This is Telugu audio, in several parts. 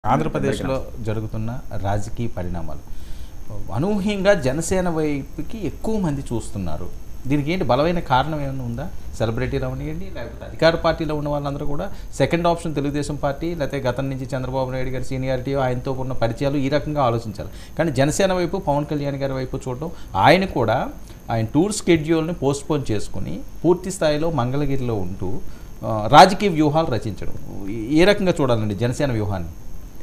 ఆంధ్రప్రదేశ్లో జరుగుతున్న రాజకీయ పరిణామాలు అనూహ్యంగా జనసేన వైపుకి ఎక్కువ మంది చూస్తున్నారు దీనికి ఏంటి బలమైన కారణం ఏమైనా ఉందా సెలబ్రిటీలు అవనియండి లేకపోతే అధికార పార్టీలో ఉన్న వాళ్ళందరూ కూడా సెకండ్ ఆప్షన్ తెలుగుదేశం పార్టీ లేకపోతే గతం నుంచి చంద్రబాబు నాయుడు గారి సీనియారిటీ ఆయనతో ఉన్న పరిచయాలు ఈ రకంగా ఆలోచించాలి కానీ జనసేన వైపు పవన్ కళ్యాణ్ గారి వైపు చూడడం ఆయన కూడా ఆయన టూర్ స్కెడ్యూల్ని పోస్ట్పోన్ చేసుకుని పూర్తి స్థాయిలో మంగళగిరిలో ఉంటూ ఆ, రాజకీయ వ్యూహాలు రచించడం ఏ రకంగా చూడాలండి జనసేన వ్యూహాన్ని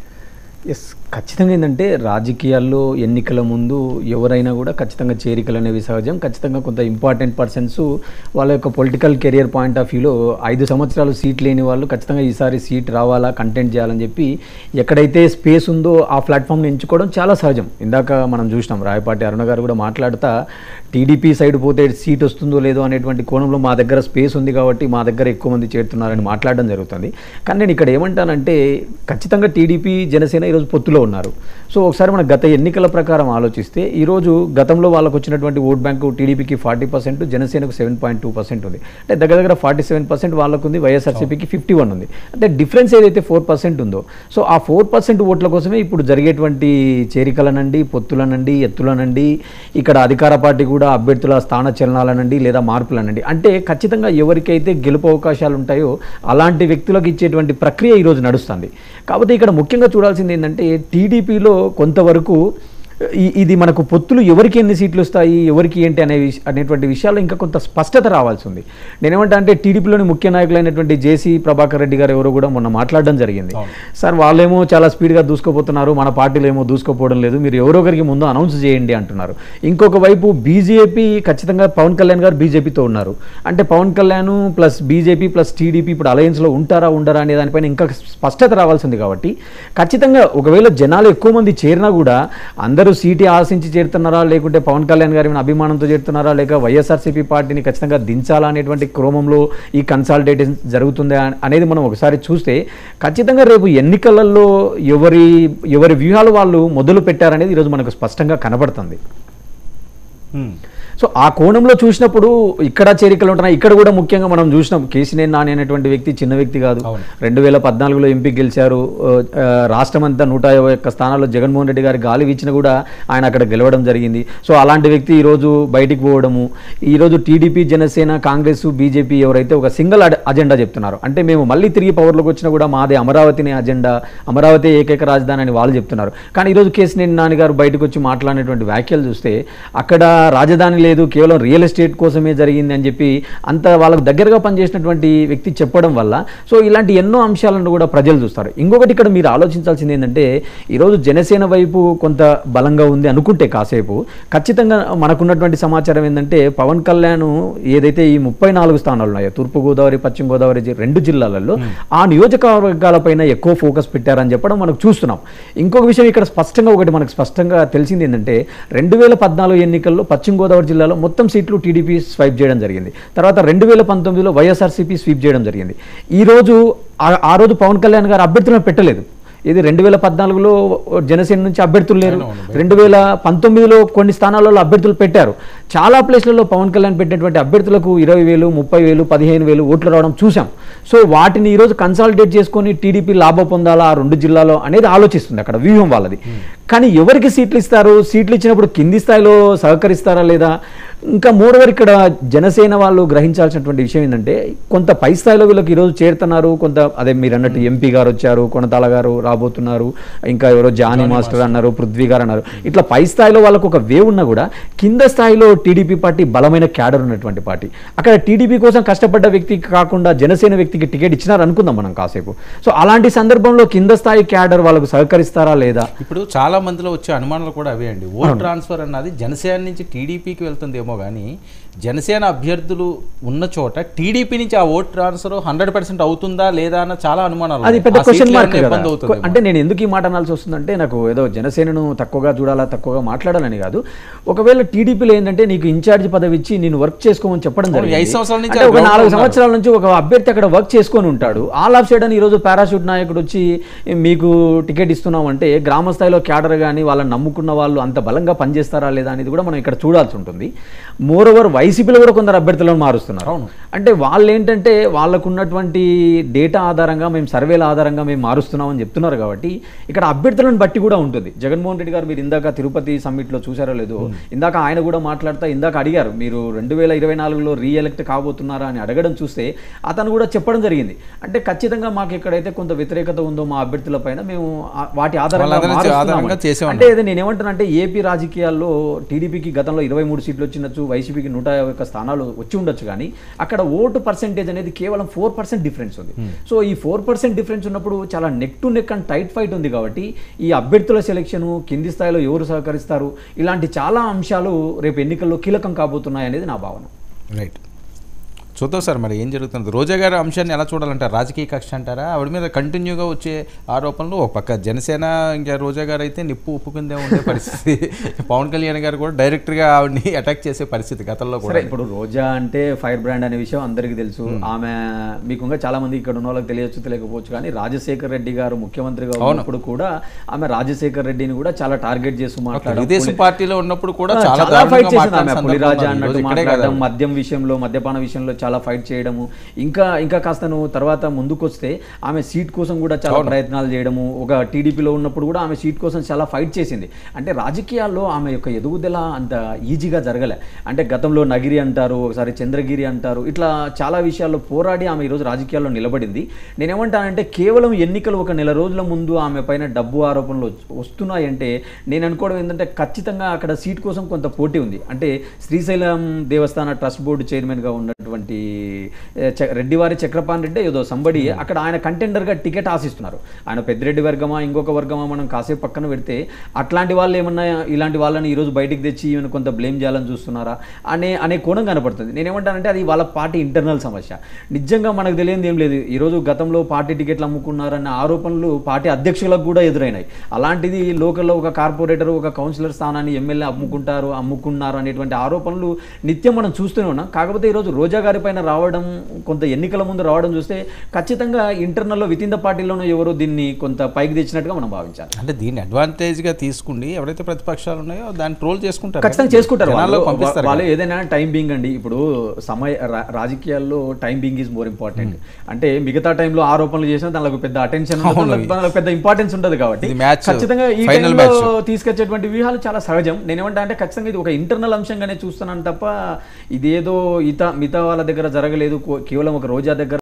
ఎస్ ఖచ్చితంగా ఏంటంటే రాజకీయాల్లో ఎన్నికల ముందు ఎవరైనా కూడా ఖచ్చితంగా చేరికలు అనేవి సహజం ఖచ్చితంగా కొంత ఇంపార్టెంట్ పర్సన్స్ వాళ్ళ యొక్క పొలిటికల్ కెరియర్ పాయింట్ ఆఫ్ వ్యూలో ఐదు సంవత్సరాలు సీట్ లేని వాళ్ళు ఖచ్చితంగా ఈసారి సీట్ రావాలా కంటెంట్ చేయాలని చెప్పి ఎక్కడైతే స్పేస్ ఉందో ఆ ప్లాట్ఫామ్ని ఎంచుకోవడం చాలా సహజం ఇందాక మనం చూసినాం రాయపాటి అరుణ గారు కూడా మాట్లాడుతా టీడీపీ సైడ్ పోతే సీట్ వస్తుందో లేదో అనేటువంటి కోణంలో మా దగ్గర స్పేస్ ఉంది కాబట్టి మా దగ్గర ఎక్కువ మంది చేరుతున్నారని మాట్లాడడం జరుగుతుంది కానీ నేను ఇక్కడ ఏమంటానంటే ఖచ్చితంగా టీడీపీ జనసేన ఈరోజు పొత్తులో ఉన్నారు సో ఒకసారి మన గత ఎన్నికల ప్రకారం ఆలోచిస్తే ఈరోజు గతంలో వాళ్ళకు వచ్చినటువంటి ఓట్ బ్యాంకు టీడీపీకి ఫార్టీ పర్సెంట్ జనసేనకు సెవెన్ పాయింట్ టూ పర్సెంట్ ఉంది అంటే దగ్గర దగ్గర ఫార్టీ సెవెన్ పర్సెంట్ వాళ్ళకు ఉంది వైఎస్ఆర్సీపీకి ఫిఫ్టీ వన్ ఉంది అంటే డిఫరెన్స్ ఏదైతే ఫోర్ పర్సెంట్ ఉందో సో ఆ ఫోర్ పర్సెంట్ ఓట్ల కోసమే ఇప్పుడు జరిగేటువంటి చేరికలనండి పొత్తులనండి ఎత్తులనండి ఇక్కడ అధికార పార్టీ కూడా అభ్యర్థుల స్థాన చలనాలనండి లేదా మార్పులనండి అంటే ఖచ్చితంగా ఎవరికైతే గెలుపు అవకాశాలు ఉంటాయో అలాంటి వ్యక్తులకు ఇచ్చేటువంటి ప్రక్రియ ఈరోజు నడుస్తుంది కాకపోతే ఇక్కడ ముఖ్యంగా చూడాల్సింది ఏంటంటే టీడీపీలో కొంతవరకు ఈ- ఇది మనకు పొత్తులు ఎవరికి ఎన్ని సీట్లు వస్తాయి ఎవరికి ఏంటి అనే విష- అనేటువంటి విషయాల్లో ఇంకా కొంత స్పష్టత రావాల్సి ఉంది నేనేమంటా అంటే టీడీపీలోని ముఖ్య నాయకులైనటువంటి జేసీ ప్రభాకర్ రెడ్డి గారు ఎవరో కూడా మొన్న మాట్లాడడం జరిగింది సార్ వాళ్ళేమో చాలా స్పీడ్గా దూసుకోపోతున్నారు మన పార్టీలో ఏమో దూసుకోపోవడం లేదు మీరు ఎవరో ఒకరికి ముందు అనౌన్స్ చేయండి అంటున్నారు ఇంకొక వైపు బీజేపీ ఖచ్చితంగా పవన్ కళ్యాణ్ గారు బీజేపీతో ఉన్నారు అంటే Pawan Kalyan plus BJP plus TDP ఇప్పుడు అలయన్స్లో ఉంటారా ఉండరా అనే దానిపైన ఇంకా స్పష్టత రావాల్సి ఉంది కాబట్టి ఖచ్చితంగా ఒకవేళ జనాలు ఎక్కువ మంది చేరినా కూడా అందరూ సీటీ ఆశించి చేరుతున్నారా లేకుంటే పవన్ కళ్యాణ్ గారి మీద అభిమానంతో చేరుతున్నారా లేక వైఎస్ఆర్సీపీ పార్టీని ఖచ్చితంగా దించాలా అనేటువంటి క్రమంలో ఈ కన్సాలిడేషన్ జరుగుతుందా అనేది మనం ఒకసారి చూస్తే ఖచ్చితంగా రేపు ఎన్నికలలో ఎవరి ఎవరి వ్యూహాలు వాళ్ళు మొదలు పెట్టారనేది ఈరోజు మనకు స్పష్టంగా కనబడుతుంది హ్మ్. సో ఆ కోణంలో చూసినప్పుడు ఇక్కడ చేరికలు ఉంటున్నాయి ఇక్కడ కూడా ముఖ్యంగా మనం చూసినాం కేసీనేని నాని అనేటువంటి వ్యక్తి చిన్న వ్యక్తి కాదు అవును. రెండు వేల పద్నాలుగులో ఎంపీ గెలిచారు ఆ, ఆ, రాష్ట్రం అంతా నూట యాభై ఒక్క స్థానాల్లో జగన్మోహన్ రెడ్డి గారి గాలి ఇచ్చిన కూడా ఆయన అక్కడ గెలవడం జరిగింది సో అలాంటి వ్యక్తి ఈరోజు బయటికి పోవడము ఈరోజు టీడీపీ జనసేన కాంగ్రెస్ బీజేపీ ఎవరైతే ఒక సింగిల్ అజెండా చెప్తున్నారు అంటే మేము మళ్ళీ తిరిగి పవర్లోకి వచ్చినా కూడా మాదే అమరావతిని అజెండా అమరావతి ఏకైక రాజధాని అని వాళ్ళు చెప్తున్నారు కానీ ఈరోజు కేసీనేని నాని గారు బయటకు వచ్చి మాట్లాడినటువంటి వ్యాఖ్యలు చూస్తే అక్కడ రాజధాని లేదు కేవలం రియల్ ఎస్టేట్ కోసమే జరిగింది అని చెప్పి అంత వాళ్ళకు దగ్గరగా పనిచేసినటువంటి వ్యక్తి చెప్పడం వల్ల సో ఇలాంటి ఎన్నో అంశాలను కూడా ప్రజలు చూస్తారు ఇంకొకటి ఇక్కడ మీరు ఆలోచించాల్సింది ఏంటంటే ఈరోజు జనసేన వైపు కొంత బలంగా ఉంది అనుకుంటే కాసేపు ఖచ్చితంగా మనకున్నటువంటి సమాచారం ఏంటంటే పవన్ కళ్యాణ్ ఏదైతే ఈ ముప్పై నాలుగు స్థానాలు ఉన్నాయో తూర్పుగోదావరి పశ్చిమ గోదావరి జి- రెండు జిల్లాలలో ఆ నియోజకవర్గాలపైన ఎక్కువ ఫోకస్ పెట్టారని చెప్పడం మనకు చూస్తున్నాం ఇంకొక విషయం ఇక్కడ స్పష్టంగా ఒకటి మనకు స్పష్టంగా తెలిసింది ఏంటంటే రెండు వేల పద్నాలుగు ఎన్నికల్లో పశ్చిమ గోదావరి జిల్లాలో మొత్తం సీట్లు టీడీపీ స్వైప్ చేయడం జరిగింది తర్వాత రెండు వేల పంతొమ్మిదిలో వైఎస్ఆర్సీపీ స్వీప్ చేయడం జరిగింది ఈ రోజు ఆ- ఆ రోజు పవన్ కళ్యాణ్ గారు అభ్యర్థులను పెట్టలేదు ఇది రెండు వేల పద్నాలుగులో జనసేన నుంచి అభ్యర్థులు లేరు రెండు వేల పంతొమ్మిదిలో కొన్ని స్థానాలలో అభ్యర్థులు పెట్టారు చాలా ప్లేస్లలో పవన్ కళ్యాణ్ పెట్టినటువంటి అభ్యర్థులకు ఇరవై వేలు ముప్పై వేలు పదిహేను వేలు ఓట్లు రావడం చూసాం సో వాటిని ఈరోజు కన్సాలిడేట్ చేసుకొని టీడీపీ లాభం పొందాలా ఆ రెండు జిల్లాలో అనేది ఆలోచిస్తుంది అక్కడ వ్యూహం వాళ్ళది కానీ ఎవరికి సీట్లు ఇస్తారు సీట్లు ఇచ్చినప్పుడు కింది స్థాయిలో సహకరిస్తారా లేదా ఇంకా మూడవది ఇక్కడ జనసేన వాళ్ళు గ్రహించాల్సినటువంటి విషయం ఏంటంటే కొంత పై స్థాయిలో వీళ్ళకి ఈరోజు చేరుతున్నారు కొంత అదే మీరు అన్నట్టు ఎంపీ గారు వచ్చారు కొనతాల గారు రాబోతున్నారు ఇంకా ఎవరో జానీ మాస్టర్ అన్నారు పృథ్వీ గారు అన్నారు ఇట్లా పై స్థాయిలో వాళ్ళకు ఒక వేవ్ ఉన్నా కూడా కింద స్థాయిలో టీడీపీ పార్టీ బలమైన క్యాడర్ ఉన్నటువంటి పార్టీ అక్కడ టీడీపీ కోసం కష్టపడ్డ వ్యక్తికి కాకుండా జనసేన వ్యక్తికి టికెట్ ఇచ్చినారు అనుకుందాం మనం కాసేపు సో అలాంటి సందర్భంలో కింద స్థాయి క్యాడర్ వాళ్ళకు సహకరిస్తారా లేదా ఇప్పుడు చాలా మందిలో వచ్చే అనుమానాలు కూడా అవే అండి ఓట్ ట్రాన్స్ఫర్ అన్నది జనసేన నుంచి టీడీపీకి వెళ్తుందేమో కానీ జనసేన అభ్యర్థులు ఉన్న చోట టీడీపీ నుంచి ఆ ఓట్ ట్రాన్స్ఫర్ హండ్రెడ్ పర్సెంట్ అవుతుందా లేదా అన్న చాలా అనుమానాలు అది ఉన్నాయి. పెద్ద ఆ క్వశ్చన్ సీట్లు మార్క్ ఏమైనా కదా ఇబ్బంది అవుతుందేమో. అంటే నేను ఎందుకు ఈ మాట అనాల్సి వస్తుందంటే నాకు ఏదో జనసేనను తక్కువగా చూడాలా తక్కువగా మాట్లాడాలని కాదు ఒకవేళ టీడీపీలో ఏంటంటే నీకు ఇన్ఛార్జ్ పదవి ఇచ్చి నేను వర్క్ చేసుకోమని చెప్పడం అవును, జరిగింది ఐదు సంవత్సరాల నుంచి అంటే ఆ ఒక ground లో నాలుగు ఉన్నారు. సంవత్సరాల నుంచి ఒక అభ్యర్థి అక్కడ వర్క్ చేసుకొని ఉంటాడు ఆల్ ఆఫ్ సైడ్ అని ఈరోజు పారాషూట్ నాయకుడు వచ్చి మీకు టికెట్ ఇస్తున్నామంటే గ్రామ స్థాయిలో క్యాడర్ కానీ వాళ్ళని నమ్ముకున్న వాళ్ళు అంత బలంగా పనిచేస్తారా లేదా అనేది కూడా మనం ఇక్కడ చూడాల్సి ఉంటుంది మోర్ ఓవర్ వై వైసీపీలో కూడా కొందరు అభ్యర్థులను మారుస్తున్నారు అవును. అంటే వాళ్ళు ఏంటంటే వాళ్ళకు ఉన్నటువంటి డేటా ఆధారంగా మేము సర్వేల ఆధారంగా మేము మారుస్తున్నామని చెప్తున్నారు కాబట్టి ఇక్కడ అభ్యర్థులను బట్టి కూడా ఉంటుంది జగన్మోహన్ రెడ్డి గారు మీరు ఇందాక తిరుపతి సమ్మిట్లో చూసారో లేదో ఇందాక ఆయన కూడా మాట్లాడుతా ఇందాక అడిగారు మీరు రెండు వేల ఇరవై నాలుగులో రీఎలెక్ట్ కాబోతున్నారా అని అడగడం చూస్తే అతను కూడా చెప్పడం జరిగింది అంటే ఖచ్చితంగా మాకు ఎక్కడైతే కొంత వ్యతిరేకత ఉందో మా అభ్యర్థుల పైన మేము ఆ- వాటి ఆధారంగా వాళ్ళ ఆధారంగా మారుస్తున్నామని. చేసేవాళ్ళం. అంటే ఇది నేను ఏమంటానంటే ఏపీ రాజకీయాల్లో టీడీపీకి గతంలో ఇరవై మూడు సీట్లు వచ్చిండొచ్చు వైసీపీకి నూట యాభై ఒక్క స్థానాలు వచ్చి ఉండొచ్చు కానీ అక్కడ ఓటు పర్సెంటేజ్ అనేది కేవలం ఫోర్ పర్సెంట్ డిఫరెన్స్ ఉంది సో ఈ ఫోర్ పర్సెంట్ డిఫరెన్స్ ఉన్నప్పుడు చాలా neck to neck and tight fight ఉంది కాబట్టి ఈ అభ్యర్థుల సెలెక్షన్ కింది స్థాయిలో ఎవరు సహకరిస్తారు ఇలాంటి చాలా అంశాలు రేపు ఎన్నికల్లో కీలకం కాబోతున్నాయి అనేది నా భావన రైట్ చూద్దాం సార్ మరి ఏం జరుగుతుంది రోజా గారి అంశాన్ని ఎలా చూడాలంటారు రాజకీయ కక్ష అంటారా ఆవిడ మీద కంటిన్యూగా వచ్చే ఆరోపణలు ఒక పక్క జనసేన ఇంకా రోజా గారు అయితే నిప్పు ఉప్పుకుందే ఉండే పరిస్థితి పవన్ కళ్యాణ్ గారు కూడా డైరెక్ట్గా ఆవిడని అటాక్ చేసే పరిస్థితి గతంలో సరే కూడా ఇప్పుడు రోజా అంటే ఫైర్ బ్రాండ్ అనే విషయం అందరికీ తెలుసు ఆమె మీకు ఇంకా చాలా మంది ఇక్కడ ఉన్న వాళ్ళకి తెలియచ్చు తెలియకపోవచ్చు కానీ రాజశేఖర్ రెడ్డి గారు ముఖ్యమంత్రిగా ఉన్నప్పుడు కూడా ఆమె రాజశేఖర్ రెడ్డిని కూడా చాలా టార్గెట్ చేస్తూ మాట్లాడడం తెలుగుదేశం పార్టీలో ఉన్నప్పుడు కూడా ఆ, చాలా చాలా ఫైట్ దారుణంగా చేసింది ఆమె మాట్లాడిన పులిరాజా సందర్భాలు అన్నట్టు ఉన్నాయి. ఇక్కడే మాట్లాడడం కాదు. మద్యం విషయంలో మద్యపాన విషయంలో చాలా ఫైట్ చేయడము ఇంకా ఇంకా కాస్త నువ్వు తర్వాత ముందుకొస్తే ఆమె సీట్ కోసం కూడా చాలా ప్రయత్నాలు చేయడము ఒక టీడీపీలో ఉన్నప్పుడు కూడా ఆమె సీట్ కోసం చాలా ఫైట్ చేసింది అంటే రాజకీయాల్లో ఆమె యొక్క ఎదుగుదల అంత ఈజీగా జరగలే అంటే గతంలో నగిరి అంటారు ఒకసారి చంద్రగిరి అంటారు ఇట్లా చాలా విషయాల్లో పోరాడి ఆమె ఈరోజు రాజకీయాల్లో నిలబడింది నేనేమంటానంటే కేవలం ఎన్నికలు ఒక నెల రోజుల ముందు ఆమె పైన డబ్బు ఆరోపణలు వచ్- వస్తున్నాయంటే నేను అనుకోవడం ఏంటంటే ఖచ్చితంగా అక్కడ సీట్ కోసం కొంత పోటీ ఉంది అంటే శ్రీశైలం దేవస్థాన ట్రస్ట్ బోర్డు చైర్మన్గా ఉన్నటువంటి ఏ, చ- రెడ్డివారి చక్రపాణి రెడ్డి ఏదో సంబడి అక్కడ ఆయన కంటెండర్గా టికెట్ ఆశిస్తున్నారు ఆయన పెద్దిరెడ్డి వర్గమా ఇంకొక వర్గమా మనం కాసేపు పక్కన పెడితే అట్లాంటి వాళ్ళు ఏమన్నా ఇలాంటి వాళ్ళని ఈరోజు బయటికి తెచ్చి ఈమెను కొంత బ్లేమ్ చేయాలని చూస్తున్నారా అనే అనే కోణం కనపడుతుంది నేనేమంటానంటే అది వాళ్ళ పార్టీ ఇంటర్నల్ సమస్య నిజంగా మనకు తెలియదు ఏం లేదు ఈరోజు గతంలో పార్టీ టికెట్లు అమ్ముకున్నారన్న ఆరోపణలు పార్టీ అధ్యక్షులకు కూడా ఎదురైనాయి అలాంటిది లోకల్లో ఒక కార్పొరేటర్ ఒక కౌన్సిలర్ స్థానాన్ని ఎమ్మెల్యే అమ్ముకుంటారు అమ్ముకున్నారు అనేటువంటి ఆరోపణలు నిత్యం మనం చూస్తూనే ఉన్నాం కాకపోతే ఈరోజు రోజా గారి పైన రావడం కొంత ఎన్నికల ముందు రావడం చూస్తే ఖచ్చితంగా ఇంటర్నల్లో విత్ ఇన్ ద పార్టీలోనూ ఎవరో దీన్ని కొంత పైకి తెచ్చినట్టుగా మనం భావించాలి అంటే దీన్ని అడ్వాంటేజ్ గా తీసుకుని ఎవరైతే ప్రతిపక్షాలు ఉన్నాయో దాన్ని ట్రోల్ చేసుకుంటారు ఖచ్చితంగా చేసుకుంటారు జనాల్లో వాళ్ళు. పంపిస్తారు వాళ్ళు ఏదైనా టైం బింగ్ అండి ఇప్పుడు సమయ రా- రాజకీయాల్లో time being is more important అంటే మిగతా టైంలో ఆరోపణలు చేసినా దానికి పెద్ద అటెన్షన్ దానికి పెద్ద ఇంపార్టెన్స్ ఉండదు కాబట్టి ఇది match, ఖచ్చితంగా ఈ final టైంలో match. తీసుకొచ్చేటువంటి వ్యూహాలు చాలా సహజం నేనేమంటా అంటే ఖచ్చితంగా ఇది ఒక ఇంటర్నల్ అంశంగానే చూస్తున్నాను తప్ప ఇదేదో ఇత మిగతా వాళ్ళ దగ్గర జరగలేదు కో- కేవలం ఒక రోజా దగ్గర